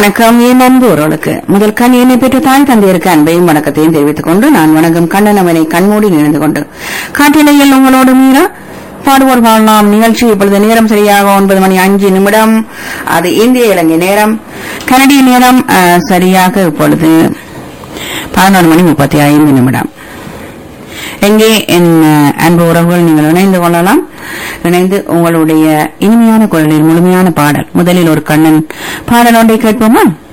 வணக்கம் என் அன்பு உறவுகளுக்கு முதல் கண் என்னை பெற்ற தாய் தந்தையருக்கு அன்பையும் வணக்கத்தையும் தெரிவித்துக் கொண்டு நான் வணக்கம் கண்ணன் அவனை கண்மூடி நினைந்து கொண்டு காட்டிலையில் உங்களோடு மீறா பாடுவோர் வாழலாம் நிகழ்ச்சி இப்பொழுது நேரம் சரியாக ஒன்பது மணி அஞ்சு நிமிடம் அது இந்திய இலங்கை நேரம் கனடிய நேரம் அஹ், சரியாக இப்பொழுது பதினொரு மணி முப்பத்தி ஐந்து நிமிடம் எங்கே என் அஹ், அன்பு உறவுகள் நீங்கள் இணைந்து கொள்ளலாம் இணைந்து உங்களுடைய இனிமையான குரலில் முழுமையான பாடல் முதலில் ஒரு கண்ணன் பாடல் ஒன்றை கேட்போமா